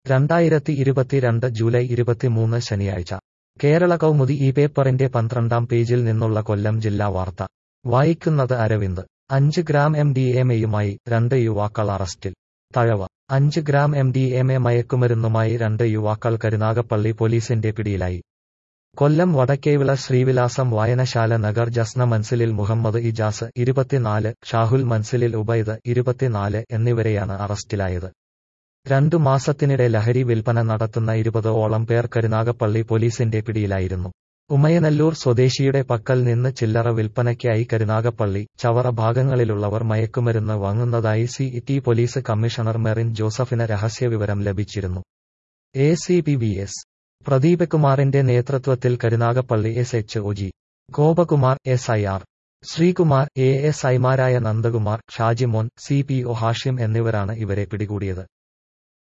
രണ്ടായിരത്തി ഇരുപത്തിരണ്ട് ജൂലൈ ഇരുപത്തിമൂന്ന് ശനിയാഴ്ച കേരള കൗമുദി ഈ പേപ്പറിന്റെ പന്ത്രണ്ടാം പേജിൽ നിന്നുള്ള കൊല്ലം ജില്ലാ വാർത്ത വായിക്കുന്നത് അരവിന്ദ് അഞ്ച് ഗ്രാം എം ഡി എം എയുമായി രണ്ട് യുവാക്കൾ അറസ്റ്റിൽ തഴവ അഞ്ച് gram M D M A മയക്കുമരുന്നുമായി രണ്ട് യുവാക്കൾ കരുനാഗപ്പള്ളി പോലീസിന്റെ പിടിയിലായി കൊല്ലം വടക്കേവിള ശ്രീവിലാസം വായനശാല നഗർ ജസ്ന മൻസിലിൽ മുഹമ്മദ് ഇജാസ് ഇരുപത്തിനാല് ഷാഹുൽ മൻസിലിൽ ഉബൈദ് ഇരുപത്തിനാല് എന്നിവരെയാണ് അറസ്റ്റിലായത് രണ്ടു മാസത്തിനിടെ ലഹരി വിൽപ്പന നടത്തുന്ന ഇരുപതോളം പേർ കരുനാഗപ്പള്ളി പോലീസിന്റെ പിടിയിലായിരുന്നു ഉമയനല്ലൂർ സ്വദേശിയുടെ പക്കൽ നിന്ന് ചില്ലറ വിൽപ്പനയ്ക്കായി കരുനാഗപ്പള്ളി ചവറ ഭാഗങ്ങളിലുള്ളവർ മയക്കുമരുന്ന് വാങ്ങുന്നതായി city police commissioner Merin ജോസഫിന് രഹസ്യവിവരം ലഭിച്ചിരുന്നു A C P B S Pradeep കുമാറിന്റെ നേതൃത്വത്തിൽ Karunagappally S H O G Gopakumar S I R Sreekumar A S ഐമാരായ Nandakumar Shajimon C P O Hashim എന്നിവരാണ് ഇവരെ പിടികൂടിയത്